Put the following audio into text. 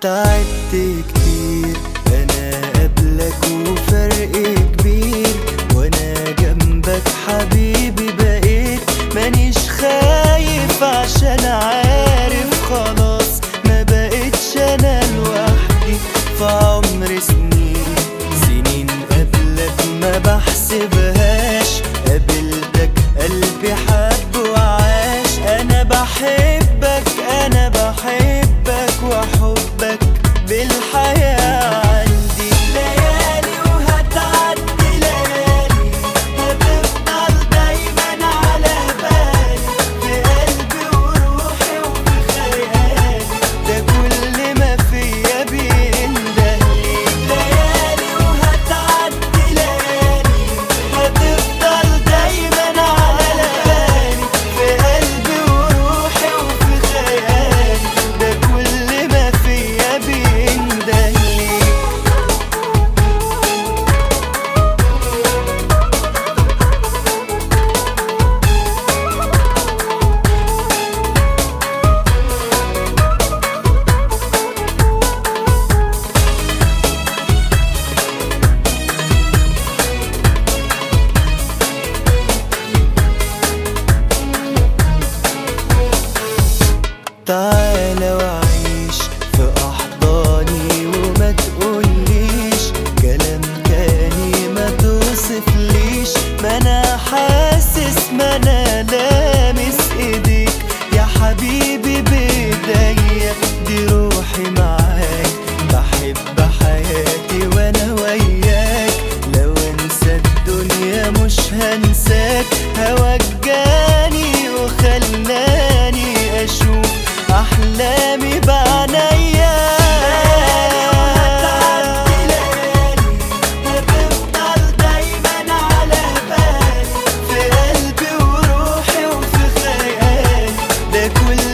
تعبت كتير انا قبلك وفرق كبير وانا جنبك حبيبي بقيت مانيش خايف عشان عارف خلاص ما بقتش انا لوحدي في عمر سنين سنين قبلك ما بحسبهاش قابلتك قلبي حب وعاش انا بحبك انا بحبك وحبك بالحياة عندي ليالي وهتعدي ليالي هتفضل دايما على بالي في قلبي وروحي وفي خيالي ده كل ما فيا بيندهلي ليالي وهتعدي ليالي هتفضل دايما على بالي في قلبي وروحي وفي خيالي ده كل ما فيا بيندهلي تعالى وعيش في أحضاني وما تقوليش كلام تاني ما توصفليش ما أنا حاسس ما أنا لامس إيديك يا حبيبي بإيديا دي روحي معاك بحب حياتي وأنا وياك لو أنسى الدنيا مش هنساك هواك جاني وخلاني أشوف أحلامي بعنايا هتفضل دايما على بالي في قلبي وروحي وفي خيالي ده كل